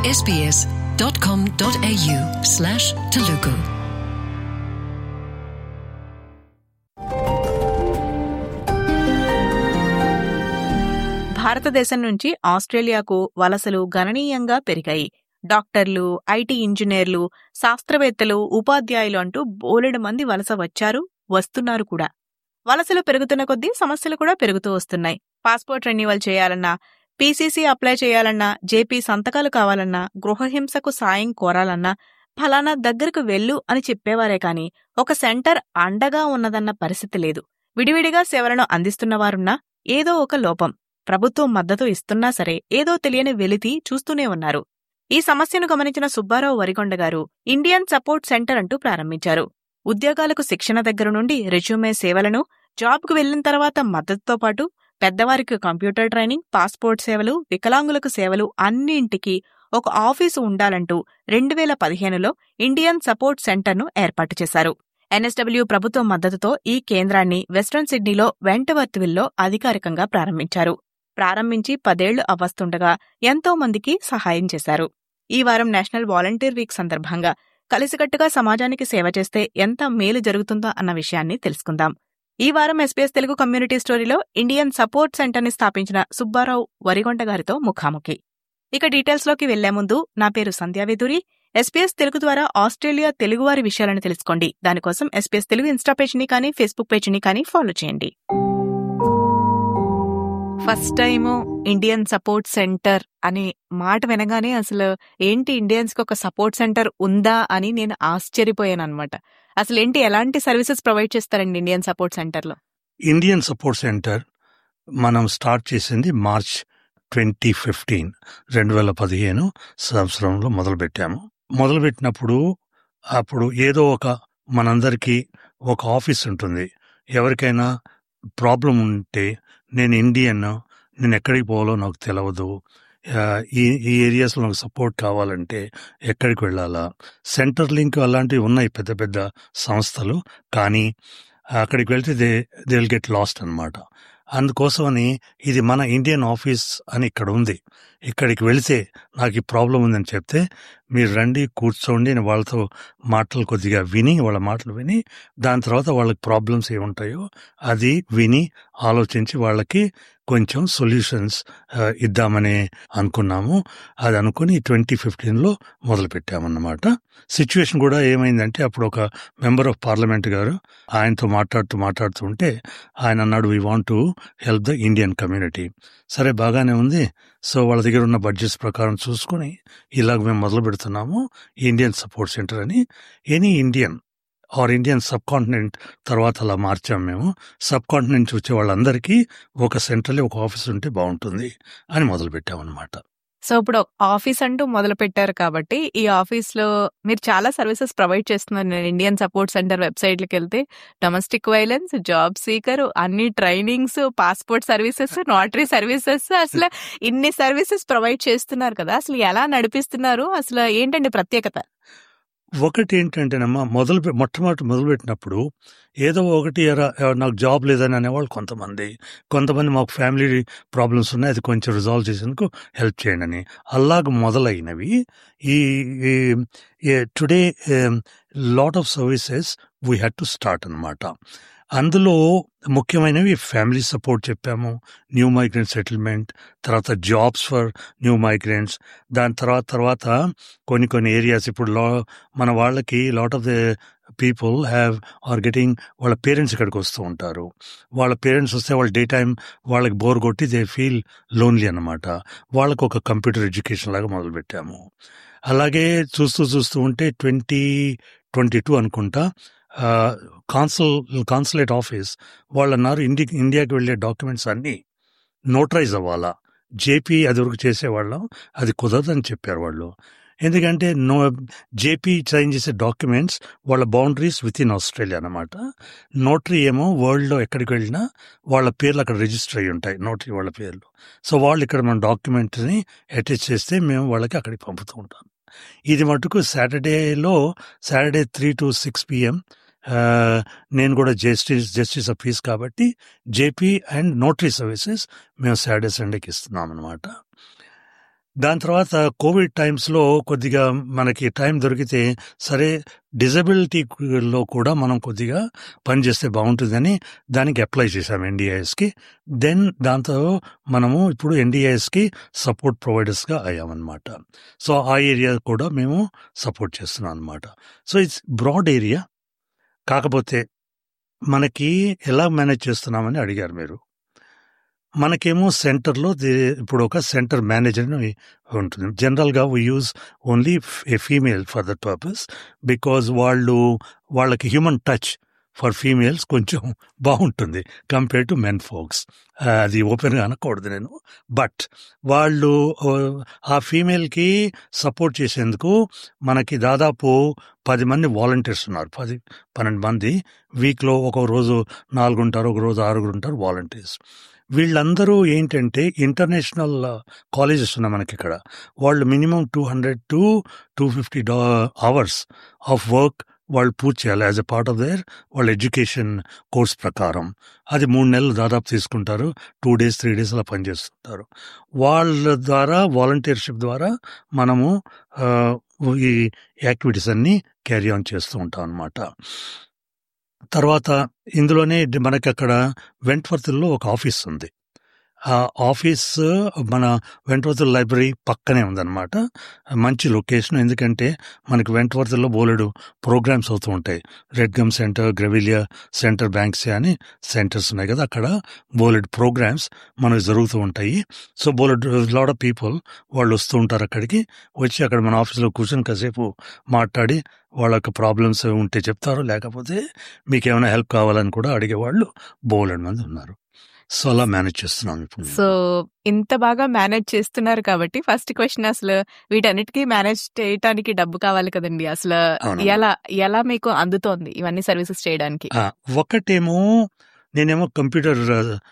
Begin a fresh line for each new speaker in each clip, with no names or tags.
sbs.com.au slash Telugu.
భారతదేశం నుంచి ఆస్ట్రేలియాకు వలసలు గణనీయంగా పెరిగాయి డాక్టర్లు ఐటీ ఇంజనీర్లు శాస్త్రవేత్తలు ఉపాధ్యాయులు అంటూ బోలెడు మంది వలస వచ్చారు వస్తున్నారు కూడా వలసలు పెరుగుతున్న కొద్దీ సమస్యలు కూడా పెరుగుతూ వస్తున్నాయి పాస్పోర్ట్ రెన్యువల్ చేయాలన్నా పీసీసీ అప్లై చేయాలన్నా జేపీ సంతకాలు కావాలన్నా గృహహింసకు సాయం కోరాలన్నా ఫలానా దగ్గరకు వెళ్ళు అని చెప్పేవారే కాని ఒక సెంటర్ అండగా ఉన్నదన్న పరిస్థితి లేదు విడివిడిగా సేవలను అందిస్తున్నవారున్నా ఏదో ఒక లోపం ప్రభుత్వం మద్దతు ఇస్తున్నా సరే ఏదో తెలియని వెలితి చూస్తూనే ఉన్నారు ఈ సమస్యను గమనించిన సుబ్బారావు వరికొండ గారు ఇండియన్ సపోర్ట్ సెంటర్ అంటూ ప్రారంభించారు ఉద్యోగాలకు శిక్షణ దగ్గర నుండి రెజ్యూమే సేవలను జాబ్కు వెళ్లిన తర్వాత మద్దతుతో పాటు పెద్దవారికి కంప్యూటర్ ట్రైనింగ్ పాస్పోర్ట్ సేవలు వికలాంగులకు సేవలు అన్నింటికీ ఒక ఆఫీసు ఉండాలంటూ రెండు వేల పదిహేనులో ఇండియన్ సపోర్ట్ సెంటర్ను ఏర్పాటు చేశారు ఎన్ఎస్డబ్ల్యూ ప్రభుత్వం మద్దతుతో ఈ కేంద్రాన్ని వెస్ట్రన్ సిడ్నీలో వెంటవర్త్విల్లో అధికారికంగా ప్రారంభించారు ప్రారంభించి పదేళ్లు అవ్వస్తుండగా ఎంతో మందికి సహాయం చేశారు ఈ వారం నేషనల్ వాలంటీర్ వీక్ సందర్భంగా కలిసికట్టుగా సమాజానికి సేవ చేస్తే ఎంత మేలు జరుగుతుందో అన్న విషయాన్ని తెలుసుకుందాం ఈ వారం ఎస్పీఎస్ తెలుగు కమ్యూనిటీ స్టోరీలో ఇండియన్ సపోర్ట్ సెంటర్ ని స్థాపించిన సుబ్బారావు వరిగొండ గారితో ముఖాముఖి ఇక డీటెయిల్స్ లోకి వెళ్లే ముందు నా పేరు సంధ్యావేదూరి ఎస్పీఎస్ తెలుగు ద్వారా ఆస్ట్రేలియా తెలుగువారి విషయాలను తెలుసుకోండి దానికోసం ఎస్పీఎస్ తెలుగు ఇన్స్టా పేజీని కానీ ఫేస్బుక్ పేజీని కానీ ఫాలో చేయండి first time Indian support centre అనే మాట వినగానే అసలు ఏంటి ఇండియన్స్ కి ఒక సపోర్ట్ సెంటర్ ఉందా అని నేను ఆశ్చర్యపోయాను అనమాట అసలు ఏంటి ఎలాంటి సర్వీసెస్ ప్రొవైడ్ చేస్తారండి ఇండియన్ సపోర్ట్ సెంటర్ లో
ఇండియన్ సపోర్ట్ సెంటర్ మనం స్టార్ట్ చేసింది మార్చ్ ట్వంటీ ఫిఫ్టీన్ రెండు వేల పదిహేను సంవత్సరంలో మొదలుపెట్టాము మొదలుపెట్టినప్పుడు అప్పుడు ఏదో ఒక మనందరికీ ఒక ఆఫీస్ ఉంటుంది ఎవరికైనా ప్రాబ్లం ఉంటే నేను ఇండియన్ నేను ఎక్కడికి పోవాలో నాకు తెలియదు ఆ, ఈ ఈ ఏరియాస్లో నాకు సపోర్ట్ కావాలంటే ఎక్కడికి వెళ్ళాలా సెంటర్ లింక్ అలాంటివి ఉన్నాయి పెద్ద పెద్ద సంస్థలు కానీ అక్కడికి వెళ్తే they they will get lost అనమాట అందుకోసమని ఇది మన ఇండియన్ ఆఫీస్ అని ఇక్కడ ఉంది ఇక్కడికి వెళితే నాకు ఈ ప్రాబ్లం ఉందని చెప్తే మీరు రండి కూర్చోండి నేను వాళ్ళతో మాటలు కొద్దిగా విని వాళ్ళ మాటలు విని దాని తర్వాత వాళ్ళకి ప్రాబ్లమ్స్ ఏముంటాయో అది విని ఆలోచించి వాళ్ళకి కొంచెం సొల్యూషన్స్ ఇద్దామని అనుకున్నాము అది అనుకుని ట్వంటీ ఫిఫ్టీన్లో మొదలు పెట్టామన్నమాట సిచ్యువేషన్ కూడా ఏమైందంటే అప్పుడు ఒక మెంబర్ ఆఫ్ పార్లమెంట్ గారు ఆయనతో మాట్లాడుతూ మాట్లాడుతూ ఉంటే ఆయన అన్నాడు we want to help the Indian community సరే బాగానే ఉంది సో వాళ్ళ దగ్గర ఉన్న బడ్జెట్స్ ప్రకారం చూసుకుని ఇలాగ మేము మొదలు పెడుతున్నాము ఇండియన్ సపోర్ట్ సెంటర్ అని any Indian or Indian subcontinent తర్వాత అలా మార్చాం మేము సబ్ కాంటినెంట్ నుంచి వచ్చే వాళ్ళందరికీ ఒక సెంట్రల్ ఒక ఆఫీస్ ఉంటే బాగుంటుంది అని మొదలు పెట్టామన్నమాట
సో ఇప్పుడు ఆఫీస్ అంటూ మొదలు పెట్టారు కాబట్టి ఈ ఆఫీస్ లో మీరు చాలా సర్వీసెస్ ప్రొవైడ్ చేస్తున్నారు నేను ఇండియన్ సపోర్ట్ సెంటర్ వెబ్సైట్ కి వెళ్తే డొమెస్టిక్ వైలెన్స్ జాబ్ సీకర్ అన్ని trainings passport services notary services అసలు ఇన్ని సర్వీసెస్ ప్రొవైడ్ చేస్తున్నారు కదా అసలు ఎలా నడిపిస్తున్నారు అసలు ఏంటండి ప్రత్యేకత
ఒకటి ఏంటంటేనమ్మా మొదలు పె- మొట్టమొదటి మొదలుపెట్టినప్పుడు ఏదో ఒకటి ఎరా ఎరా నాకు జాబ్ లేదని అనేవాళ్ళు కొంతమంది కొంతమంది మాకు ఫ్యామిలీ ప్రాబ్లమ్స్ ఉన్నాయి అది కొంచెం రిజాల్వ్ చేసేందుకు హెల్ప్ చేయండి అని అలాగ మొదలైనవి ఈ today lot of services we had to start అనమాట అందులో ముఖ్యమైనవి ఫ్యామిలీ సపోర్ట్ చెప్పాము న్యూ మైగ్రెంట్ సెటిల్మెంట్ తర్వాత జాబ్స్ ఫర్ న్యూ మైగ్రెంట్స్ దాని తర్వాత తర్వాత కొన్ని కొన్ని ఏరియాస్ ఇప్పుడు లా మన వాళ్ళకి lot of the people have or getting వాళ్ళ పేరెంట్స్ ఇక్కడికి వస్తూ ఉంటారు వాళ్ళ పేరెంట్స్ వస్తే వాళ్ళ డే టైం వాళ్ళకి బోర్ కొట్టి దే ఫీల్ లోన్లీ అనమాట వాళ్ళకు ఒక కంప్యూటర్ ఎడ్యుకేషన్ లాగా మొదలుపెట్టాము అలాగే చూస్తూ చూస్తూ ఉంటే ట్వంటీ ట్వంటీ టూ అనుకుంటా కాన్సుల్ కాన్సులేట్ ఆఫీస్ వాళ్ళు అన్నారు ఇండి ఇండియాకి వెళ్ళే డాక్యుమెంట్స్ అన్నీ నోటరైజ్ అవ్వాలా జేపీ అది వరకు చేసేవాళ్ళం అది కుదరదని చెప్పారు వాళ్ళు ఎందుకంటే నో జేపీ సైన్ చేసే డాక్యుమెంట్స్ వాళ్ళ బౌండరీస్ విత్ ఇన్ ఆస్ట్రేలియా అనమాట నోటరీ ఏమో వరల్డ్లో ఎక్కడికి వెళ్ళినా వాళ్ళ పేర్లు అక్కడ రిజిస్టర్ అయి ఉంటాయి నోటరీ వాళ్ళ పేర్లు సో వాళ్ళు ఇక్కడ మన డాక్యుమెంట్ని అటాచ్ చేస్తే మేము వాళ్ళకి అక్కడికి పంపుతూ ఉంటాం ఇది మటుకు సాటర్డేలో Saturday three to six PM నేను కూడా జస్టిస్ జస్టిస్ ఆఫ్ పీస్ కాబట్టి జేపీ అండ్ నోటరీ సర్వీసెస్ మేము సాటర్డే సండేకి ఇస్తున్నాం అనమాట దాని తర్వాత కోవిడ్ టైమ్స్లో కొద్దిగా మనకి టైం దొరికితే సరే డిజబిలిటీలో కూడా మనం కొద్దిగా పనిచేస్తే బాగుంటుందని దానికి అప్లై చేశాం ఎన్డీఐఎస్కి దెన్ దాంతో మనము ఇప్పుడు ఎన్డీఐఎస్కి సపోర్ట్ ప్రొవైడర్స్గా అయ్యామన్నమాట సో ఆ ఏరియా కూడా మేము సపోర్ట్ చేస్తున్నాం అనమాట సో ఇట్స్ బ్రాడ్ ఏరియా కాకపోతే మనకి ఎలా మేనేజ్ చేస్తున్నామని అడిగారు మీరు మనకేమో సెంటర్లో ఇప్పుడు ఒక సెంటర్ మేనేజర్ ఉంటుంది జనరల్గా we use only a female for that purpose because వాళ్ళు వాళ్ళకి హ్యూమన్ టచ్ ఫర్ ఫీమేల్స్ కొంచెం బాగుంటుంది కంపేర్ టు మెన్ ఫోక్స్ అది ఓపెన్గా అనకూడదు నేను బట్ వాళ్ళు ఆ ఫీమేల్కి సపోర్ట్ చేసేందుకు మనకి దాదాపు పది మంది వాలంటీర్స్ ఉన్నారు పది పన్నెండు మంది వీక్లో ఒక రోజు నాలుగు ఉంటారు ఒక రోజు ఆరుగురు ఉంటారు వాలంటీర్స్ వీళ్ళందరూ ఏంటంటే ఇంటర్నేషనల్ కాలేజెస్ ఉన్నాయి మనకి ఇక్కడ వాళ్ళు minimum two hundred to two fifty డా అవర్స్ ఆఫ్ వర్క్ వాళ్ళు పూర్తి చేయాలి as a part of their వాళ్ళ ఎడ్యుకేషన్ కోర్స్ ప్రకారం అది మూడు నెలలు దాదాపు తీసుకుంటారు టూ డేస్ త్రీ డేస్ అలా పనిచేస్తుంటారు వాళ్ళ ద్వారా వాలంటీర్షిప్ ద్వారా మనము ఈ యాక్టివిటీస్ అన్నీ క్యారీ ఆన్ చేస్తూ ఉంటాం అనమాట తర్వాత ఇందులోనే మనకి అక్కడ వెంట్వర్తుల్లో ఒక ఆఫీస్ ఉంది ఆ ఆఫీస్ మన వెంట్వర్తుల లైబ్రరీ పక్కనే ఉందన్నమాట మంచి లొకేషన్ ఎందుకంటే మనకి వెంట్వర్తుల్లో బోలెడు ప్రోగ్రామ్స్ అవుతూ ఉంటాయి red gum centre grevillea centre banks అని సెంటర్స్ ఉన్నాయి కదా అక్కడ బోలెడ్ ప్రోగ్రామ్స్ మనకు జరుగుతూ ఉంటాయి సో బోలెడ్ లాడ్ ఆఫ్ పీపుల్ వాళ్ళు వస్తూ ఉంటారు అక్కడికి వచ్చి అక్కడ మన ఆఫీస్లో కూర్చొని కాసేపు మాట్లాడి వాళ్ళ యొక్క ప్రాబ్లమ్స్ ఉంటే చెప్తారు లేకపోతే మీకు ఏమైనా హెల్ప్ కావాలని కూడా అడిగేవాళ్ళు బోలెడ్ మంది ఉన్నారు సో అలా మేనేజ్ చేస్తున్నాం ఇప్పుడు
సో ఇంత బాగా మేనేజ్ చేస్తున్నారు కాబట్టి ఫస్ట్ క్వశ్చన్ అసలు వీటన్నిటికీ మేనేజ్ చేయడానికి డబ్బు కావాలి కదండి అసలు
అవునమ్మా.
ఎలా ఎలా మీకు అందుతోంది ఇవన్నీ సర్వీసెస్ చేయడానికి
ఆ, ఒకటేమో నేనేమో కంప్యూటర్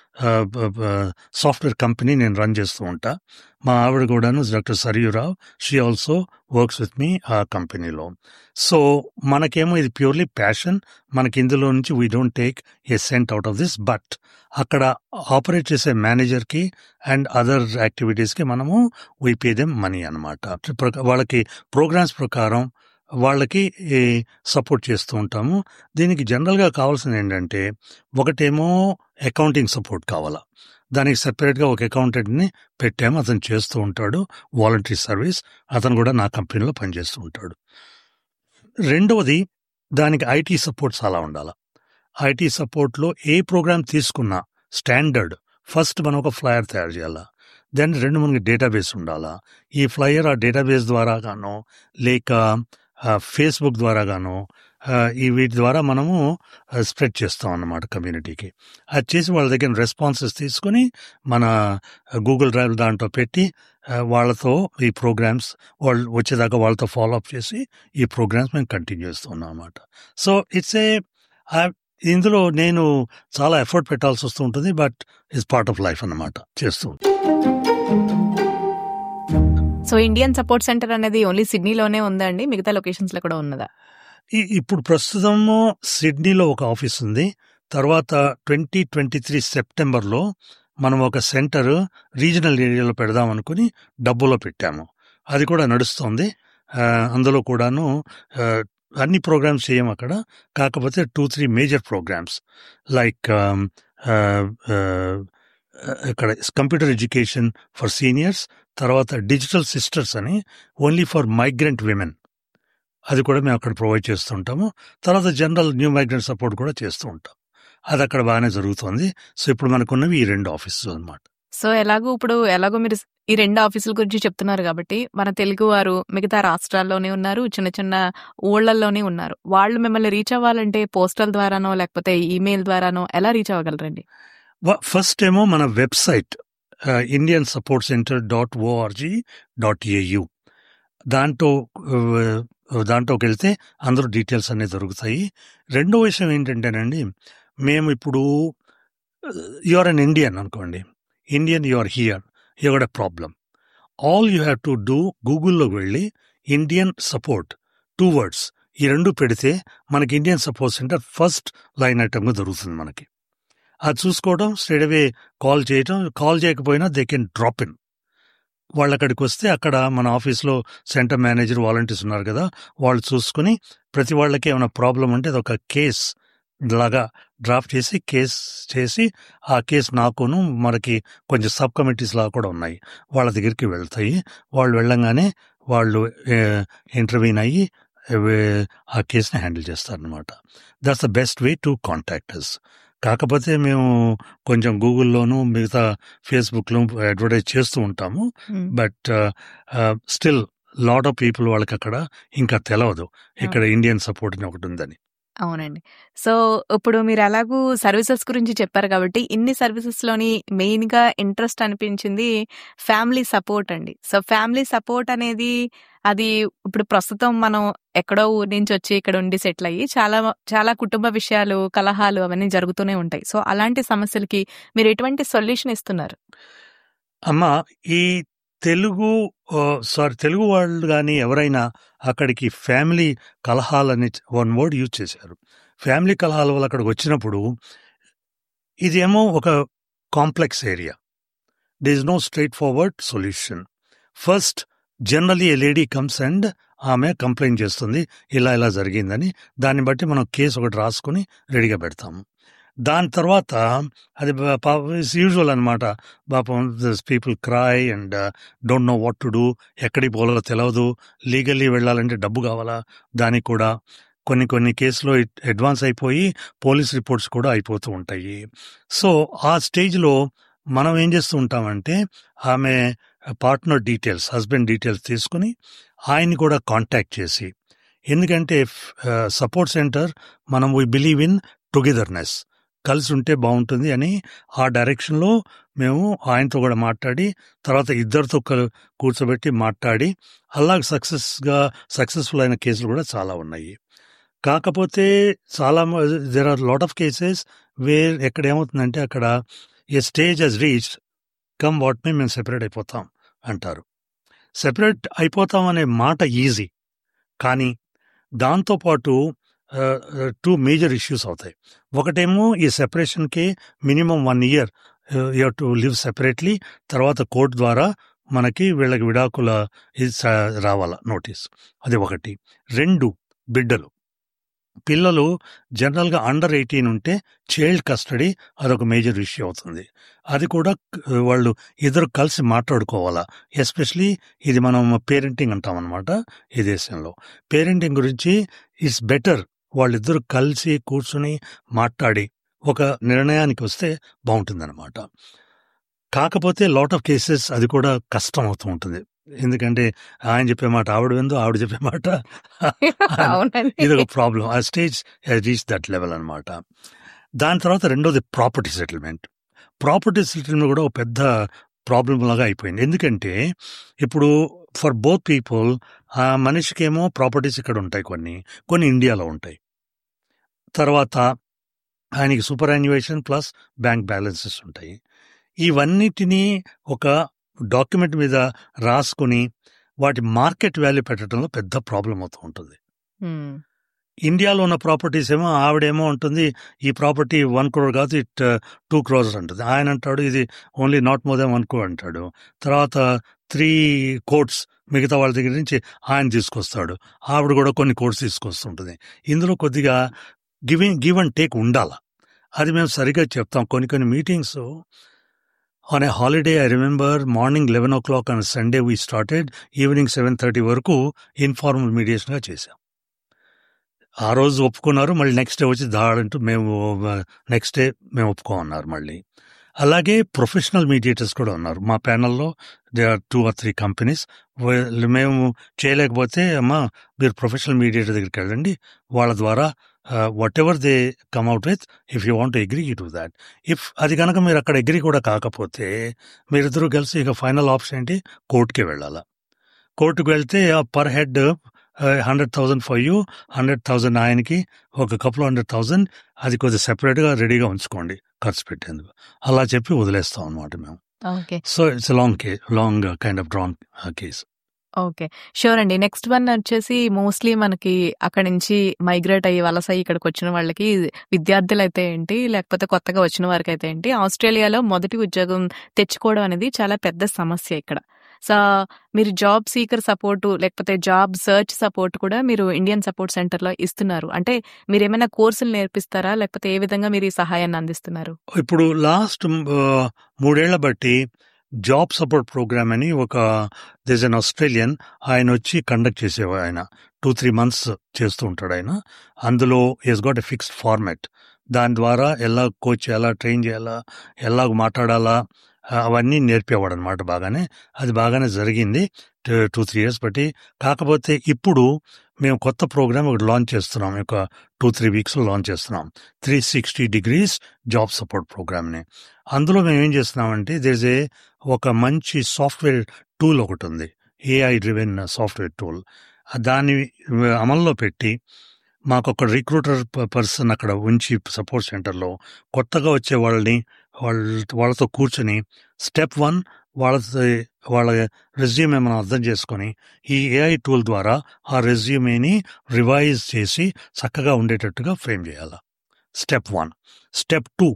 సాఫ్ట్వేర్ కంపెనీ నేను రన్ చేస్తూ ఉంటా మా ఆవిడ కూడాను డాక్టర్ సరియురావు she also works with me ఆ కంపెనీలో సో మనకేమో ఇది ప్యూర్లీ ప్యాషన్ మనకి ఇందులో నుంచి we don't take a cent out of this but అక్కడ ఆపరేట్ చేసే మేనేజర్కి అండ్ అదర్ యాక్టివిటీస్కి మనము వీ పే దెమ్ మనీ అనమాట వాళ్ళకి ప్రోగ్రామ్స్ ప్రకారం వాళ్ళకి సపోర్ట్ చేస్తూ ఉంటాము దీనికి జనరల్గా కావాల్సింది ఏంటంటే ఒకటేమో అకౌంటింగ్ సపోర్ట్ కావాలా దానికి సెపరేట్గా ఒక అకౌంటెంట్ని పెట్టాము అతను చేస్తూ ఉంటాడు వాలంటరీ సర్వీస్ అతను కూడా నా కంపెనీలో పనిచేస్తూ ఉంటాడు రెండవది దానికి ఐటీ సపోర్ట్ చాలా ఉండాలి ఐటీ సపోర్ట్లో ఏ ప్రోగ్రామ్ తీసుకున్నా స్టాండర్డ్ ఫస్ట్ మనం ఒక ఫ్లయర్ తయారు చేయాలా దెన్ రెండు మనకి డేటాబేస్ ఉండాలా ఈ ఫ్లయర్ ఆ డేటాబేస్ ద్వారా గానో లేక ఫేస్బుక్ ద్వారా గానో ఆ, ఈ వీటి ద్వారా మనము స్ప్రెడ్ చేస్తాం అన్నమాట కమ్యూనిటీకి అది చేసి వాళ్ళ దగ్గర రెస్పాన్సెస్ తీసుకొని మన గూగుల్ డ్రైవ్ దాంట్లో పెట్టి ఆ, వాళ్ళతో ఈ ప్రోగ్రామ్స్ వాళ్ళు వచ్చేదాకా వాళ్ళతో ఫాలో అప్ చేసి ఈ ప్రోగ్రామ్స్ మేము కంటిన్యూ చేస్తున్నాం అన్నమాట సో ఇట్స్ ఏ ఇందులో నేను చాలా ఎఫర్ట్ పెట్టాల్సి వస్తూ ఉంటుంది but it's part of life అన్నమాట చేస్తూ ఉంటాను.
సో ఇండియన్ సపోర్ట్ సెంటర్ అనేది ఓన్లీ సిడ్నీలోనే ఉందా అండి మిగతా లొకేషన్స్ లో కూడా ఉన్నదా
ఈ- ఇప్పుడు ప్రస్తుతము సిడ్నీలో ఒక ఆఫీస్ ఉంది తర్వాత ట్వంటీ ట్వంటీ త్రీ సెప్టెంబర్లో మనం ఒక సెంటర్ రీజనల్ ఏరియాలో పెడదాం అనుకుని డబ్బులో పెట్టాము అది కూడా నడుస్తోంది ఆ, అందులో కూడాను ఆ, అన్ని ప్రోగ్రామ్స్ చేయం అక్కడ కాకపోతే two three major programmes like ఇక్కడ కంప్యూటర్ ఎడ్యుకేషన్ ఫర్ సీనియర్స్ తర్వాత డిజిటల్ సిస్టర్స్ అని ఓన్లీ ఫర్ మైగ్రెంట్ విమెన్ అది కూడా మేము అక్కడ ప్రొవైడ్ చేస్తుంటాము తర్వాత జనరల్ న్యూ మైగ్రెంట్ సపోర్ట్ కూడా చేస్తూ ఉంటాం అది అక్కడ బాగానే జరుగుతుంది సో ఇప్పుడు మనకున్నవి ఈ రెండు ఆఫీసెస్ అన్నమాట
సో ఎలాగో ఇప్పుడు ఎలాగో మీరు ఈ రెండు ఆఫీసుల గురించి చెప్తున్నారు కాబట్టి మన తెలుగు వారు మిగతా రాష్ట్రాల్లోనే ఉన్నారు చిన్న చిన్న ఊళ్ళల్లోనే ఉన్నారు వాళ్ళు మిమ్మల్ని రీచ్ అవ్వాలంటే పోస్టల్ ద్వారానో లేకపోతే ఈమెయిల్ ద్వారానో ఎలా రీచ్ అవ్వగలరండి
వ- ఫస్ట్ ఏమో మన website Indian support centre dot ORG dot AU దాంట్లో ఆ, దాంట్లోకి వెళ్తే అందరూ డీటెయిల్స్ అన్నీ దొరుకుతాయి రెండో విషయం ఏంటంటేనండి మేము ఇప్పుడు యు ఆర్ అన్ ఇండియన్ అనుకోండి Indian you are here you got a problem all you have to do గూగుల్లోకి వెళ్ళి ఇండియన్ సపోర్ట్ టూ వర్డ్స్ ఈ రెండు పెడితే మనకి Indian support centre first line ఐటమ్గా దొరుకుతుంది మనకి అది చూసుకోవడం స్ట్రేట్ అవే కాల్ చేయటం కాల్ చేయకపోయినా దే కెన్ డ్రాప్ ఇన్ వాళ్ళు అక్కడికి వస్తే అక్కడ మన ఆఫీస్లో సెంటర్ మేనేజర్ వాలంటీర్స్ ఉన్నారు కదా వాళ్ళు చూసుకుని ప్రతి వాళ్ళకి ఏమైనా ప్రాబ్లం ఉంటే అది ఒక కేస్ లాగా డ్రాఫ్ట్ చేసి కేస్ చేసి ఆ కేసు నాకును మనకి కొంచెం సబ్ కమిటీస్ లాగా కూడా ఉన్నాయి వాళ్ళ దగ్గరికి వెళ్తాయి వాళ్ళు వెళ్ళంగానే వాళ్ళు ఇంటర్వ్యూన్ అయ్యి ఏ, ఆ కేసుని హ్యాండిల్ చేస్తారనమాట that's the best way to contact us కాకపోతే మేము కొంచెం గూగుల్లోనూ మిగతా ఫేస్బుక్లో అడ్వర్టైజ్ చేస్తూ ఉంటాము
um.
But still lot of people వాళ్ళకి అక్కడ ఇంకా తెలవదు ఇక్కడ ఇండియన్ సపోర్ట్ అని ఒకటి ఉందని
అవునండి సో ఇప్పుడు మీరు ఎలాగూ సర్వీసెస్ గురించి చెప్పారు కాబట్టి ఇన్ని సర్వీసెస్ లోని మెయిన్ గా ఇంట్రెస్ట్ అనిపించింది ఫ్యామిలీ సపోర్ట్ అండి సో ఫ్యామిలీ సపోర్ట్ అనేది అది ఇప్పుడు ప్రస్తుతం మనం ఎక్కడో ఊరి నుంచి వచ్చి ఇక్కడ ఉండి సెటిల్ అయ్యి చాలా చాలా కుటుంబ విషయాలు కలహాలు అవన్నీ జరుగుతూనే ఉంటాయి సో అలాంటి సమస్యలకి మీరు ఎటువంటి సొల్యూషన్ ఇస్తున్నారు
అమ్మ ఈ తెలుగు సారీ తెలుగు వాళ్ళు కానీ ఎవరైనా అక్కడికి ఫ్యామిలీ కలహాలని వన్ వర్డ్ యూజ్ చేశారు ఫ్యామిలీ కలహాల వల్ల అక్కడికి వచ్చినప్పుడు ఇదేమో ఒక complex area they is no straightforward solution first generally a lady comes and ఆమె కంప్లైంట్ చేస్తుంది ఇలా ఇలా జరిగిందని దాన్ని బట్టి మనం కేసు ఒకటి రాసుకుని రెడీగా పెడతాము దాని తర్వాత అది యూజువల్ అనమాట పాపం this people cry and don't know what to do ఎక్కడికి పోలో తెలియదు లీగల్లీ వెళ్ళాలంటే డబ్బు కావాలా దానికి కూడా కొన్ని కొన్ని కేసులో అడ్వాన్స్ అయిపోయి పోలీస్ రిపోర్ట్స్ కూడా అయిపోతూ ఉంటాయి సో ఆ స్టేజ్లో మనం ఏం చేస్తూ ఉంటామంటే ఆమె పార్ట్నర్ డీటెయిల్స్ హస్బెండ్ డీటెయిల్స్ తీసుకుని ఆయన్ని కూడా కాంటాక్ట్ చేసి ఎందుకంటే సపోర్ట్ సెంటర్ మనం వీ బిలీవ్ ఇన్ టుగెదర్నెస్ కలిసి ఉంటే బాగుంటుంది అని ఆ డైరెక్షన్లో మేము ఆయనతో కూడా మాట్లాడి తర్వాత ఇద్దరితో కలు- కూర్చోబెట్టి మాట్లాడి అలాగ సక్సెస్గా సక్సెస్ఫుల్ అయిన కేసులు కూడా చాలా ఉన్నాయి కాకపోతే చాలా there are lot of cases where ఎక్కడ ఏమవుతుందంటే అక్కడ a stage he's reach come what may మేము సెపరేట్ అయిపోతాం అంటారు సెపరేట్ అయిపోతాం అనే మాట ఈజీ కానీ దాంతోపాటు టూ మేజర్ ఇష్యూస్ అవుతాయి ఒకటేమో ఈ సెపరేషన్కి minimum one year you to live separately తర్వాత కోర్టు ద్వారా మనకి వీళ్ళకి విడాకుల ఇది స- రావాల నోటీస్ అది ఒకటి రెండు బిడ్డలు పిల్లలు జనరల్గా అండర్ ఎయిటీన్ ఉంటే చైల్డ్ కస్టడీ అదొక మేజర్ ఇష్యూ అవుతుంది అది కూడా క- వాళ్ళు ఇద్దరు కలిసి మాట్లాడుకోవాలా ఎస్పెషలీ ఇది మనం పేరెంటింగ్ అంటాం అనమాట ఈ దేశంలో పేరెంటింగ్ గురించి ఇట్స్ బెటర్ వాళ్ళిద్దరు కలిసి కూర్చుని మాట్లాడి ఒక నిర్ణయానికి వస్తే బాగుంటుందన్నమాట కాకపోతే లాట్ ఆఫ్ కేసెస్ అది కూడా కష్టం అవుతూ ఉంటుంది ఎందుకంటే ఆయన చెప్పే మాట ఆవిడ విందు ఆవిడ చెప్పే మాట
అవునండి
ఇది ఒక ప్రాబ్లం ఆ స్టేజ్ రీచ్ దట్ లెవెల్ అన్నమాట దాని తర్వాత రెండోది ప్రాపర్టీ సెటిల్మెంట్ ప్రాపర్టీ సెటిల్మెంట్ కూడా ఒక పెద్ద ప్రాబ్లం లాగా అయిపోయింది ఎందుకంటే ఇప్పుడు ఫర్ బోత్ పీపుల్ ఆ మనిషికేమో ప్రాపర్టీస్ ఇక్కడ ఉంటాయి కొన్ని కొన్ని ఇండియాలో ఉంటాయి తర్వాత ఆయనకి superannuation plus bank balances ఉంటాయి ఇవన్నిటినీ ఒక డాక్యుమెంట్ మీద రాసుకుని వాటి మార్కెట్ వాల్యూ పెట్టడంలో పెద్ద ప్రాబ్లం అవుతూ ఉంటుంది
ఉమ్.
ఇండియాలో ఉన్న ప్రాపర్టీస్ ఏమో ఆవిడేమో ఉంటుంది ఈ ప్రాపర్టీ వన్ క్రోర్ కాదు ఇట్ టూ క్రోర్స్ అంటుంది ఆయన అంటాడు ఇది only not more than one crore అంటాడు తర్వాత త్రీ కోట్స్ మిగతా వాళ్ళ దగ్గర నుంచి ఆయన తీసుకొస్తాడు ఆవిడ కూడా కొన్ని కోట్స్ తీసుకొస్తుంటుంది ఇందులో కొద్దిగా గివింగ్ గివ్ అండ్ టేక్ ఉండాల అది మేము సరిగ్గా చెప్తాం కొన్ని కొన్ని meetings on a holiday I remember morning eleven o'clock on Sunday we started evening seven thirty వరకు ఇన్ఫార్మల్ మీడియేషన్గా చేశాం ఆ రోజు ఒప్పుకున్నారు మళ్ళీ నెక్స్ట్ డే వచ్చి దాడంటూ మేము నెక్స్ట్ డే మేము ఒప్పుకోమన్నారు మళ్ళీ అలాగే ప్రొఫెషనల్ మీడియేటర్స్ కూడా ఉన్నారు మా ప్యానల్లో they are two or three companies మేము చేయలేకపోతే అమ్మా మీరు ప్రొఫెషనల్ మీడియేటర్ దగ్గరికి వెళ్ళండి వాళ్ళ ద్వారా whatever they come out with if you want agree to that if అది కనుక మీరు అక్కడ అగ్రీ కూడా కాకపోతే మీరిద్దరూ కలిసి ఇక ఫైనల్ ఆప్షన్ ఏంటి కోర్టుకి వెళ్ళాలా కోర్టుకు వెళ్తే per head hundred thousand for you hundred thousand ఆయనకి ఒక కపుల్ హండ్రెడ్ థౌజండ్ అది కొద్దిగా సెపరేట్గా రెడీగా ఉంచుకోండి ఖర్చు పెట్టేందుకు అలా చెప్పి వదిలేస్తాం అనమాట మేము
ఓకే
సో ఇట్స్ లాంగ్ కే long kind of drawn case
okay sure అండి నెక్స్ట్ వన్ వచ్చేసి మోస్ట్లీ మనకి అక్కడ నుంచి మైగ్రేట్ అయ్యి వలస అయ్యి ఇక్కడికి వచ్చిన వాళ్ళకి విద్యార్థులు అయితే ఏంటి లేకపోతే కొత్తగా వచ్చిన వారికి అయితే ఏంటి ఆస్ట్రేలియాలో మొదటి ఉద్యోగం తెచ్చుకోవడం అనేది చాలా పెద్ద సమస్య ఇక్కడ సో మీరు జాబ్ సీకర్ సపోర్ట్ లేకపోతే జాబ్ సర్చ్ సపోర్ట్ కూడా మీరు ఇండియన్ సపోర్ట్ సెంటర్ లో ఇస్తున్నారు అంటే మీరు ఏమైనా కోర్సులు నేర్పిస్తారా లేకపోతే ఏ విధంగా మీరు ఈ సహాయాన్ని అందిస్తున్నారు
ఇప్పుడు లాస్ట్ మూడేళ్ల బట్టి జాబ్ సపోర్ట్ ప్రోగ్రామ్ అని ఒక దిస్ అన్ ఆస్ట్రేలియన్ ఆయన వచ్చి కండక్ట్ చేసేవాడు ఆయన టూ త్రీ మంత్స్ చేస్తూ ఉంటాడు ఆయన అందులో is got a fixed format దాని ద్వారా ఎలా కోచ్ చేయాలా ట్రైన్ చేయాలా ఎలా మాట్లాడాలా ఆ, అవన్నీ నేర్పేవాడు అనమాట బాగానే అది బాగానే జరిగింది టూ త్రీ ఇయర్స్ బట్టి కాకపోతే ఇప్పుడు మేము కొత్త ప్రోగ్రామ్ ఒకటి లాంచ్ చేస్తున్నాం ఒక టూ త్రీ వీక్స్లో లాంచ్ చేస్తున్నాం three sixty degrees job support ప్రోగ్రామ్ని అందులో మేము ఏం చేస్తున్నామంటే దేస్ ఏ ఒక మంచి సాఫ్ట్వేర్ టూల్ ఒకటి ఉంది ఏఐ డ్రివెన్ సాఫ్ట్వేర్ టూల్ దాన్ని అమల్లో పెట్టి మాకు ఒక రిక్రూటర్ పర్సన్ అక్కడ ఉంచి సపోర్ట్ సెంటర్లో కొత్తగా వచ్చే వాళ్ళని వాళ్ళ వాళ్ళతో కూర్చొని స్టెప్ వన్ వాళ్ళతో వాళ్ళ రెజ్యూమే మనం అర్థం చేసుకొని ఈ ఏఐ టూల్ ద్వారా ఆ రెజ్యూమేని రివైజ్ చేసి చక్కగా ఉండేటట్టుగా ఫ్రేమ్ చేయాలి స్టెప్ వన్ స్టెప్ టూ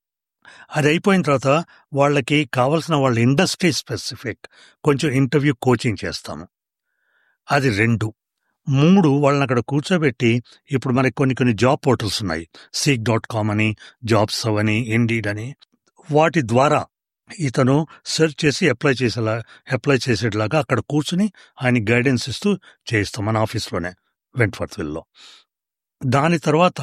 అది అయిపోయిన తర్వాత వాళ్ళకి కావలసిన వాళ్ళ ఇండస్ట్రీ స్పెసిఫిక్ కొంచెం ఇంటర్వ్యూ కోచింగ్ చేస్తాము అది రెండు మూడు వాళ్ళని అక్కడ కూర్చోబెట్టి ఇప్పుడు మనకి కొన్ని కొన్ని జాబ్ పోర్టల్స్ ఉన్నాయి సీక్ డాట్ కామ్ అని జాబ్స్ అని ఇండీడ్ అని వాటి ద్వారా ఇతను సెర్చ్ చేసి అప్లై చేసేలా అప్లై చేసేట్లాగా అక్కడ కూర్చుని ఆయన గైడెన్స్ ఇస్తూ చేయిస్తాం మన ఆఫీస్లోనే వెంట్వర్త్విల్లో దాని తర్వాత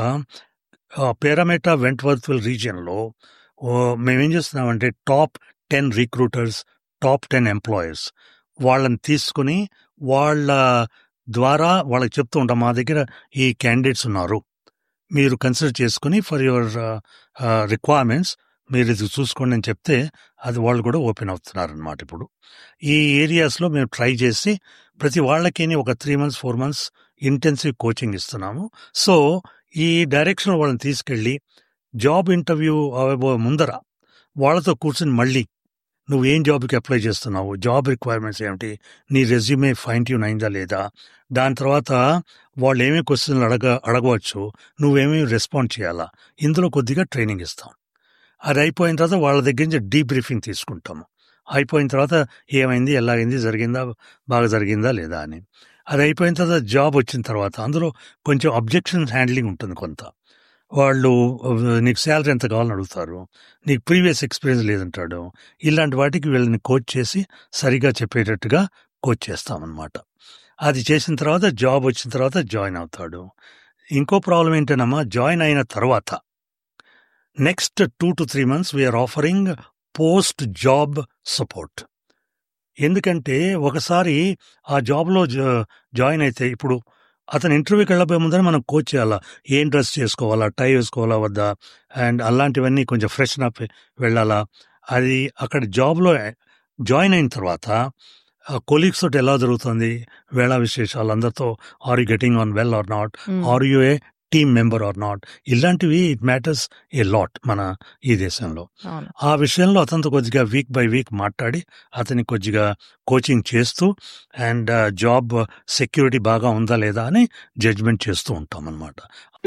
పేరామేటా వెంట్వర్త్విల్ రీజియన్లో మేమేం చేస్తున్నామంటే top ten recruiters top ten employers వాళ్ళని తీసుకుని వాళ్ళ ద్వారా వాళ్ళకి చెప్తూ ఉంటాం మా దగ్గర ఈ క్యాండిడేట్స్ ఉన్నారు మీరు కన్సిడర్ చేసుకుని ఫర్ యువర్ రిక్వైర్మెంట్స్ మీరు ఇది చూసుకోండి అని చెప్తే అది వాళ్ళు కూడా ఓపెన్ అవుతున్నారు అనమాట ఇప్పుడు ఈ ఏరియాస్లో మేము ట్రై చేసి ప్రతి వాళ్ళకి ఒక three months four months intensive coaching ఇస్తున్నాము సో ఈ డైరెక్షన్ వాళ్ళని తీసుకెళ్ళి జాబ్ ఇంటర్వ్యూ అవబో ముందర వాళ్ళతో కూర్చొని మళ్ళీ నువ్వు ఏం జాబ్కి అప్లై చేస్తున్నావు జాబ్ రిక్వైర్మెంట్స్ ఏమిటి నీ రెజ్యూమే ఫైన్ ట్యూన్ అయిందా లేదా దాని తర్వాత వాళ్ళు ఏమేమి క్వశ్చన్లు అడగ అడగవచ్చు నువ్వేమేమి రెస్పాండ్ చేయాలా ఇందులో కొద్దిగా ట్రైనింగ్ ఇస్తాం అది అయిపోయిన తర్వాత వాళ్ళ దగ్గర నుంచి డీ బ్రీఫింగ్ తీసుకుంటాము అయిపోయిన తర్వాత ఏమైంది ఎలాగైంది జరిగిందా బాగా జరిగిందా లేదా అని అది అయిపోయిన తర్వాత జాబ్ వచ్చిన తర్వాత అందులో కొంచెం అబ్జెక్షన్ హ్యాండ్లింగ్ ఉంటుంది కొంత వాళ్ళు నీకు శాలరీ ఎంత కావాలని అడుగుతారు నీకు ప్రీవియస్ ఎక్స్పీరియన్స్ లేదంటాడు ఇలాంటి వాటికి వీళ్ళని కోచ్ చేసి సరిగా చెప్పేటట్టుగా కోచ్ చేస్తామన్నమాట అది చేసిన తర్వాత జాబ్ వచ్చిన తర్వాత జాయిన్ అవుతాడు ఇంకో ప్రాబ్లం ఏంటనమ్మా జాయిన్ అయిన తర్వాత next two to three months we're offering post job support ఎందుకంటే ఒకసారి ఆ జాబ్లో జాయిన్ అయితే ఇప్పుడు అతను ఇంటర్వ్యూకి వెళ్ళబోయే ముందర మనం కోచ్ చేయాలా ఏం డ్రెస్ చేసుకోవాలా టై వేసుకోవాలా వద్దా అండ్ అలాంటివన్నీ కొంచెం ఫ్రెష్ అప్ వెళ్ళాలా అది అక్కడ జాబ్లో జాయిన్ అయిన తర్వాత కొలీగ్స్ తోటి ఎలా జరుగుతుంది వేళ విశేషాలు అందరితో are you getting on well or not are you a team member or not ఇలాంటివి ఇట్ మ్యాటర్స్ ఏ లాట్ మన ఈ దేశంలో
అవును
ఆ విషయంలో అతనితో కొద్దిగా వీక్ బై వీక్ మాట్లాడి అతని కొద్దిగా కోచింగ్ చేస్తూ అండ్ జాబ్ సెక్యూరిటీ బాగా ఉందా లేదా అని జడ్జ్మెంట్ చేస్తూ ఉంటాం అనమాట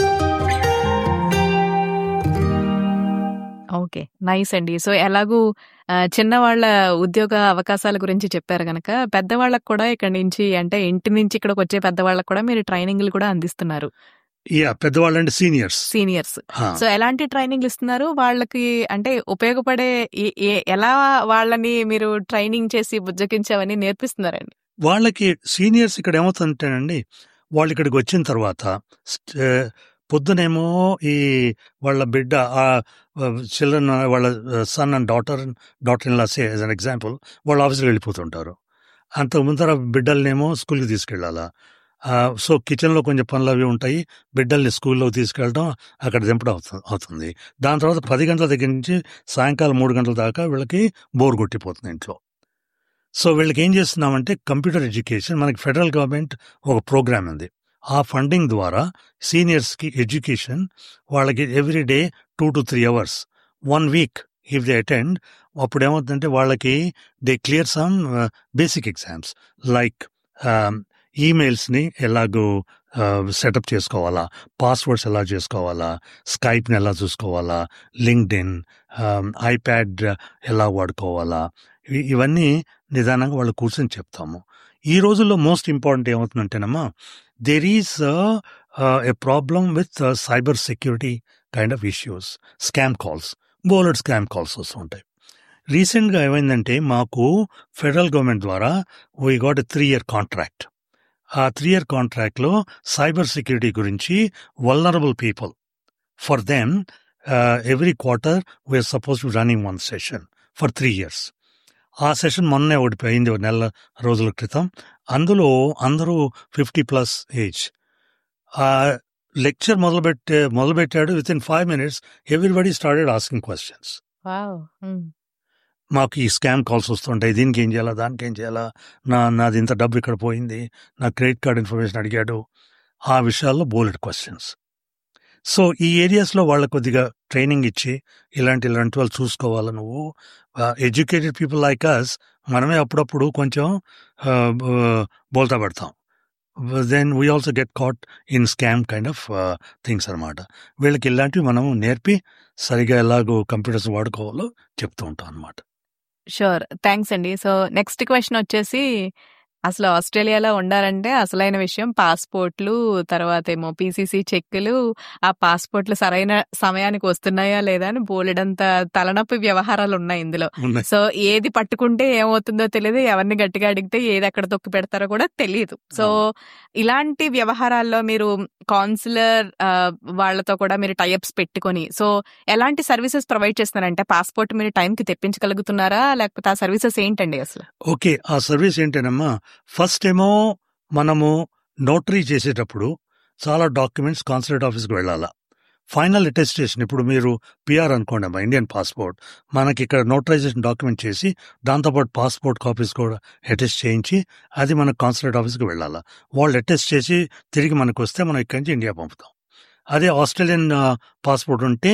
ఓకే నైస్ అండి సో ఎలాగూ ఆ, చిన్నవాళ్ళ ఉద్యోగ అవకాశాల గురించి చెప్పారు గనక పెద్దవాళ్ళకు కూడా ఇక్కడ నుంచి అంటే ఇంటి నుంచి ఇక్కడికి వచ్చే పెద్దవాళ్ళకు కూడా మీరు ట్రైనింగ్లు కూడా అందిస్తున్నారు
యా పెద్దవాళ్ళంటే సీనియర్స్
సీనియర్స్ సో ఎలాంటి ట్రైనింగ్ ఇస్తున్నారు వాళ్ళకి అంటే ఉపయోగపడే ఏ- ఏ- ఎలా వాళ్ళని మీరు ట్రైనింగ్ చేసి బుజ్జగించావని నేర్పిస్తున్నారండి
వాళ్ళకి సీనియర్స్ ఇక్కడ ఏమవుతుంటేనండి వాళ్ళు ఇక్కడికి వచ్చిన తర్వాత స్ట్- పొద్దునేమో ఈ వాళ్ళ బిడ్డ ఆ చిల్డ్రన్ వాళ్ళ son and daughter daughter in laws as an example వాళ్ళు ఆఫీస్కి వెళ్ళిపోతుంటారు అంత ముందర బిడ్డలనేమో స్కూల్కి తీసుకెళ్ళాలా ఆ, సో కిచెన్లో కొంచెం పనులు అవి ఉంటాయి బిడ్డల్ని స్కూల్లో తీసుకెళ్ళడం అక్కడ దింపడం అవుతు- అవుతుంది దాని తర్వాత పది గంటల దగ్గర నుంచి సాయంకాలం మూడు గంటల దాకా వీళ్ళకి బోర్ కొట్టిపోతుంది ఇంట్లో సో వీళ్ళకి ఏం చేస్తున్నామంటే కంప్యూటర్ ఎడ్యుకేషన్ మనకి ఫెడరల్ గవర్నమెంట్ ఒక ప్రోగ్రామ్ ఉంది ఆ ఫండింగ్ ద్వారా సీనియర్స్కి ఎడ్యుకేషన్ వాళ్ళకి every day two to three hours one week if they attend అప్పుడు ఏమవుతుందంటే వాళ్ళకి they clear some basic exams like ఈమెయిల్స్ని ఎలాగో సెటప్ చేసుకోవాలా పాస్వర్డ్స్ ఎలా చేసుకోవాలా స్కైప్ని ఎలా చూసుకోవాలా లింక్డ్ ఇన్ ఐప్యాడ్ ఎలా వాడుకోవాలా ఇవి- ఇవన్నీ నిదానంగా వాళ్ళు కూర్చొని చెప్తాము ఈ రోజుల్లో మోస్ట్ ఇంపార్టెంట్ ఏమవుతుందంటేనమ్మా there is a problem with cyber security kind of issues scam calls బోలెడ్ స్కామ్ కాల్స్ వస్తుంటాయి రీసెంట్గా ఏమైందంటే మాకు ఫెడరల్ గవర్నమెంట్ ద్వారా we got a three year contract ఆ త్రీ ఇయర్ కాంట్రాక్ట్లో సైబర్ సెక్యూరిటీ గురించి vulnerable people for them every quarter we're suppose to running one session for three years ఆ సెషన్ మొన్నే ఒకటి అయింది ఒక నెల రోజుల క్రితం అందులో అందరూ ఫిఫ్టీ ప్లస్ ఏజ్ ఆ లెక్చర్ మొదలుపెట్టే మొదలుపెట్టాడు with in five minutes everybody started asking questions
wow um.
మాకు ఈ స్కామ్ కాల్స్ వస్తుంటాయి దీనికి ఏం చేయాలా దానికి ఏం చేయాలా నా నాది ఇంత డబ్బు ఇక్కడ పోయింది నా క్రెడిట్ కార్డ్ ఇన్ఫర్మేషన్ అడిగాడు ఆ విషయాల్లో బోలెడ్ క్వశ్చన్స్ సో ఈ ఏరియాస్లో వాళ్ళ కొద్దిగా ట్రైనింగ్ ఇచ్చి ఇలాంటి ఇలాంటి వాళ్ళు చూసుకోవాలి నువ్వు ఎడ్యుకేటెడ్ పీపుల్ లైక్ అస్ మనమే అప్పుడప్పుడు కొంచెం బోల్తా పెడతాం then we also get caught in scam kind of things అనమాట వీళ్ళకి ఇలాంటివి మనం నేర్పి సరిగా ఎలాగో కంప్యూటర్స్ వాడుకోవాలో చెప్తూ ఉంటాం అనమాట
షూర్ థ్యాంక్స్ అండి సో నెక్స్ట్ క్వశ్చన్ వచ్చేసి అసలు ఆస్ట్రేలియాలో ఉండాలంటే అసలైన విషయం పాస్పోర్ట్లు తర్వాత ఏమో పీసీసీ చెక్కులు ఆ పాస్పోర్ట్లు సరైన సమయానికి వస్తున్నాయా లేదా అని బోలెడంత తలనొప్పి వ్యవహారాలు ఉన్నాయి ఇందులో
ఉన్నాయి
సో ఏది పట్టుకుంటే ఏమవుతుందో తెలియదు ఎవరిని గట్టిగా అడిగితే ఏది ఎక్కడ తొక్కి పెడతారో కూడా తెలియదు సో ఇలాంటి వ్యవహారాల్లో మీరు కాన్సులర్ వాళ్ళతో కూడా మీరు టైఅప్స్ పెట్టుకొని సో ఎలాంటి సర్వీసెస్ ప్రొవైడ్ చేస్తున్నారంటే పాస్పోర్ట్ మీరు టైంకి తెప్పించగలుగుతున్నారా లేకపోతే ఆ సర్వీసెస్ ఏంటండి అసలు
ఓకే ఆ సర్వీస్ ఏంటేనమ్మా ఫస్ట్ ఏమో మనము నోటరీ చేసేటప్పుడు చాలా డాక్యుమెంట్స్ కాన్సులేట్ ఆఫీస్కి వెళ్ళాలా ఫైనల్ అటెస్టేషన్ ఇప్పుడు మీరు పిఆర్ అనుకోండి అమ్మా ఇండియన్ పాస్పోర్ట్ మనకి ఇక్కడ నోటరైజేషన్ డాక్యుమెంట్ చేసి దాంతోపాటు పాస్పోర్ట్ కాపీస్ కూడా అటెస్ట్ చేయించి అది మన కాన్సులేట్ ఆఫీస్కి వెళ్ళాలా వాళ్ళు అటెస్ట్ చేసి తిరిగి మనకు వస్తే మనం ఇక్కడి నుంచి ఇండియా పంపుతాం అదే ఆస్ట్రేలియన్ పాస్పోర్ట్ ఉంటే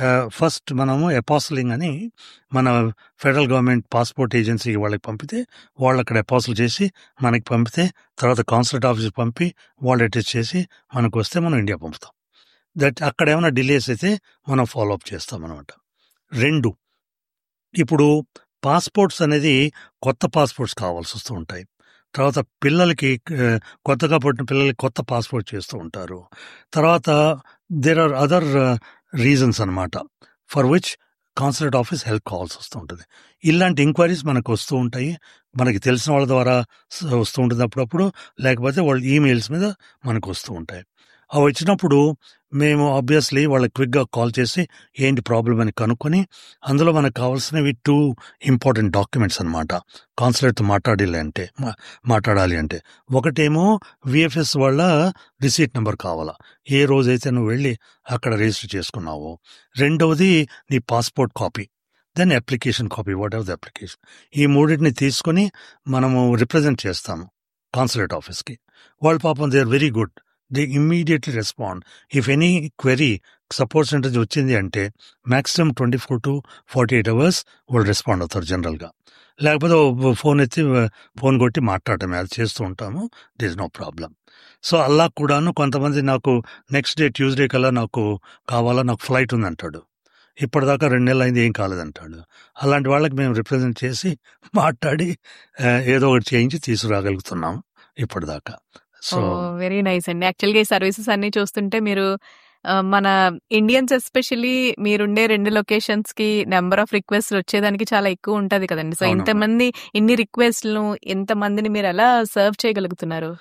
ఫస్ట్ మనము ఎపాసలింగ్ అని మన ఫెడరల్ గవర్నమెంట్ పాస్పోర్ట్ ఏజెన్సీకి వాళ్ళకి పంపితే వాళ్ళు అక్కడ అపాసల్ చేసి మనకి పంపితే తర్వాత కాన్సులేట్ ఆఫీస్కి పంపి వాళ్ళు అటెస్ట్ చేసి మనకు వస్తే మనం ఇండియా పంపుతాం దట్ అక్కడ ఏమైనా డిలేస్ అయితే మనం ఫాలో అప్ చేస్తాం అనమాట రెండు ఇప్పుడు పాస్పోర్ట్స్ అనేది కొత్త పాస్పోర్ట్స్ కావాల్సి వస్తూ ఉంటాయి తర్వాత పిల్లలకి ఆ, కొత్తగా పుట్టిన పిల్లలకి కొత్త పాస్పోర్ట్ చేస్తూ ఉంటారు తర్వాత దేర్ ఆర్ అదర్ రీజన్స్ అనమాట for which consulate office help కావాల్సి వస్తూ ఉంటుంది ఇలాంటి ఎంక్వైరీస్ మనకు వస్తూ ఉంటాయి మనకి తెలిసిన వాళ్ళ ద్వారా స- వస్తూ ఉంటుంది అప్పుడప్పుడు లేకపోతే వాళ్ళ ఈమెయిల్స్ మీద మనకు వస్తూ ఉంటాయి అవి వచ్చినప్పుడు మేము ఆబ్వియస్లీ వాళ్ళకి క్విక్గా కాల్ చేసి ఏంటి ప్రాబ్లం అని కనుక్కొని అందులో మనకు కావాల్సినవి టూ ఇంపార్టెంట్ డాక్యుమెంట్స్ అనమాట కాన్సులేట్తో మాట్లాడాలి అంటే మా- మాట్లాడాలి అంటే ఒకటేమో విఎఫ్ఎస్ వాళ్ళ రిసీట్ నెంబర్ కావాలా ఏ రోజైతే నువ్వు వెళ్ళి అక్కడ రిజిస్టర్ చేసుకున్నావో రెండవది నీ passport copy then application copy whatever the application ఈ మూడింటిని తీసుకొని మనము రిప్రజెంట్ చేస్తాము కాన్సులేట్ ఆఫీస్కి వాళ్ళు పాపం they are very good they immediately respond if any query support centre వచ్చింది అంటే maximum twenty four to forty eight hours వాళ్ళు రెస్పాండ్ అవుతారు జనరల్గా లేకపోతే ఓ ఫోన్ ఎత్తి ఫోన్ కొట్టి మాట్లాడటమే అది చేస్తూ ఉంటాము దిస్ నో ప్రాబ్లం సో అలా కూడాను కొంతమంది నాకు నెక్స్ట్ డే ట్యూస్డే కల్లా నాకు కావాలా నాకు ఫ్లైట్ ఉంది అంటాడు ఇప్పటిదాకా రెండు నెలలు అయింది ఏం కాలేదంటాడు అలాంటి వాళ్ళకి మేము రిప్రజెంట్ చేసి మాట్లాడి ఆ, ఏదో ఒకటి చేయించి తీసుకురాగలుగుతున్నాం ఇప్పటిదాకా సో
వెరీ నైస్ అండి యాక్చువల్గా ఈ సర్వీసెస్ అన్ని చూస్తుంటే మీరు ఆ, మన ఇండియన్స్ ఎస్పెషల్లీ మీరుండే రెండు లొకేషన్స్ కి నెంబర్ ఆఫ్ రిక్వెస్ట్ వచ్చేదానికి చాలా ఎక్కువ ఉంటది కదండి సో
అవునమ్మా.
ఇంతమంది ఇన్ని రిక్వెస్ట్లను ఇంతమందిని మీరు ఎలా సర్వ్ చేయగలుగుతున్నారు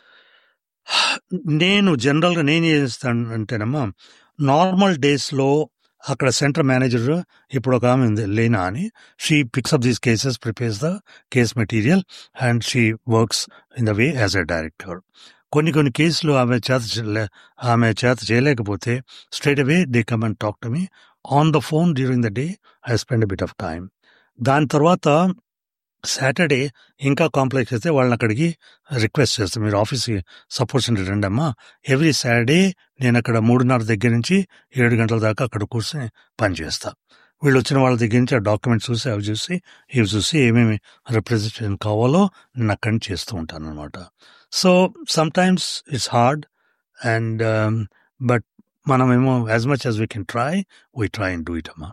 నేను జనరల్గా నేను ఏం చేస్తాను అంటేనమ్మా నార్మల్ డేస్లో అక్కడ సెంటర్ మేనేజర్ ఇప్పుడు ఒక ఆమె ఉంది లేనా అని she picks up these cases prepares the case material and she works in the way as a director కొన్ని కొన్ని కేసులు ఆమె చేత చేయలే- ఆమె చేత చేయలేకపోతే straight away they come and talk to me on the phone during the day I spend bit of time దాని తర్వాత సాటర్డే ఇంకా కాంప్లెక్స్ అయితే వాళ్ళని అక్కడికి రిక్వెస్ట్ చేస్తాం మీరు ఆఫీస్కి సపోర్ట్ సెంటర్ రండి అమ్మా ఎవ్రీ సాటర్డే నేను అక్కడ మూడున్నర దగ్గర నుంచి ఏడు గంటల దాకా అక్కడ కూర్చొని పనిచేస్తా వీళ్ళు వచ్చిన వాళ్ళ దగ్గర నుంచి ఆ డాక్యుమెంట్స్ చూసి అవి చూసి ఇవి చూసి ఏమేమి రిప్రజెంటేషన్ కావాలో నేను అక్కడి నుంచి చేస్తూ ఉంటాను అనమాట so sometimes it's hard and but మనమేమో as much as we can try we try and do it అమ్మా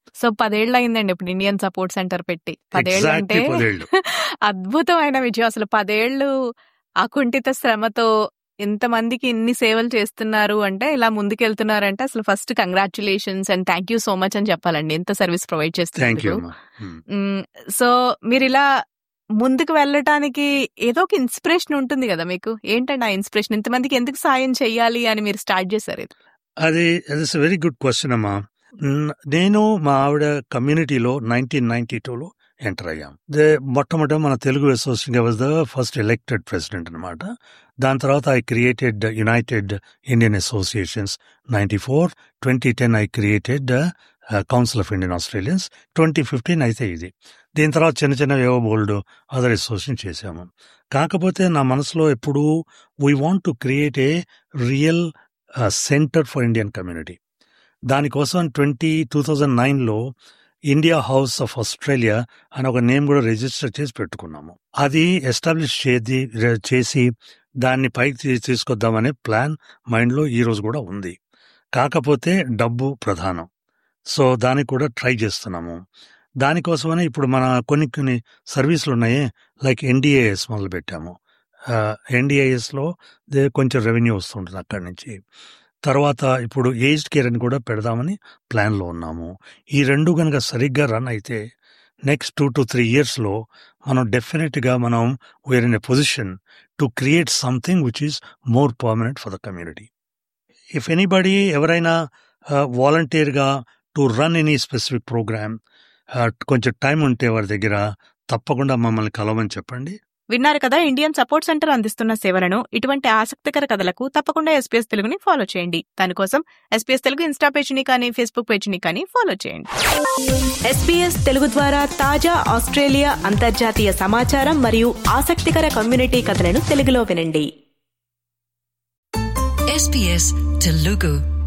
సో పదేళ్ళు అయిందండి ఇప్పుడు ఇండియన్ సపోర్ట్ సెంటర్ పెట్టి పదేళ్ళు అంటే
ఎగ్జాక్ట్లీ పదేళ్ళు
అద్భుతమైన విజయం అసలు పదేళ్ళు అకుంఠిత శ్రమతో ఇంతమందికి ఇన్ని సేవలు చేస్తున్నారు అంటే ఇలా ముందుకెళ్తున్నారంటే అసలు first congratulations and thank you so much అని చెప్పాలండి ఎంత సర్వీస్ ప్రొవైడ్
థ్యాంక్ యూ
చేస్తున్నారు
అమ్మా ఉమ్.
సో మీరు ఇలా ముందుకు వెళ్ళటానికి ఏదో ఒక ఇన్స్పిరేషన్ ఉంటుంది కదా మీకు ఏంటండి ఆ ఇన్స్పిరేషన్ ఇంతమందికి ఎందుకు సాయం చేయాలి అని మీరు స్టార్ట్ చేశారు ఇది
అది ఇట్స్ వెరీ గుడ్ క్వశ్చన్ అమ్మా న్- నేను మా ఆవిడ కమ్యూనిటీలో నైన్టీన్ నైన్టీ టూలో ఎంటర్ అయ్యాం దే మొట్టమొదట మన Telugu association was the first elected president అనమాట దాని తర్వాత I created united Indian associations ninety four twenty ten I created council of Indian Australians twenty fifteen అయితే ఇది దీని తర్వాత చిన్న చిన్న ఏవో బోల్డ్ అదర్ అసోసియేషన్ చేశాము కాకపోతే నా మనసులో ఎప్పుడు we want to create a real centre for Indian community దానికోసం ట్వంటీ టూ థౌజండ్ నైన్లో ఇండియా హౌస్ ఆఫ్ ఆస్ట్రేలియా అని ఒక నేమ్ కూడా రిజిస్టర్ చేసి పెట్టుకున్నాము అది ఎస్టాబ్లిష్ చేసి చేసి దాన్ని పైకి తీ- తీసుకొద్దామనే ప్లాన్ మైండ్లో ఈ రోజు కూడా ఉంది కాకపోతే డబ్బు ప్రధానం సో దానికి కూడా ట్రై చేస్తున్నాము దానికోసమనే ఇప్పుడు మన కొన్ని కొన్ని సర్వీసులు ఉన్నాయి లైక్ ఎన్డీఏఎస్ మొదలు పెట్టాము ఎన్డీఏఎస్లో కొంచెం రెవెన్యూ వస్తుంటుంది అక్కడి నుంచి తర్వాత ఇప్పుడు ఏజ్డ్ కేర్ అని కూడా పెడదామని ప్లాన్లో ఉన్నాము ఈ రెండు కనుక సరిగ్గా రన్ అయితే నెక్స్ట్ టూ టు త్రీ ఇయర్స్లో మనం డెఫినెట్గా మనం we're in a position to create something which is more permanent for the community if anybody ఎవరైనా వాలంటీర్గా to run any specific programme కొంచెం టైం ఉంటే వారి దగ్గర తప్పకుండా మమ్మల్ని కలవమని చెప్పండి
విన్నారు కదా ఇండియన్ సపోర్ట్ సెంటర్ అందిస్తున్న సేవలను ఇటువంటి ఆసక్తికర కథలకు తప్పకుండా ఎస్పీఎస్ తెలుగుని ఫాలో చేయండి దానికోసం ఎస్పీఎస్ తెలుగు ఇన్స్టా పేజ్ని కానీ ఫేస్బుక్ పేజ్ని కానీ ఫాలో చేయండి ఎస్పీఎస్ తెలుగు ద్వారా తాజా ఆస్ట్రేలియా అంతర్జాతీయ సమాచారం మరియు ఆసక్తికర కమ్యూనిటీ కథలను తెలుగులో వినండి
SBS Telugu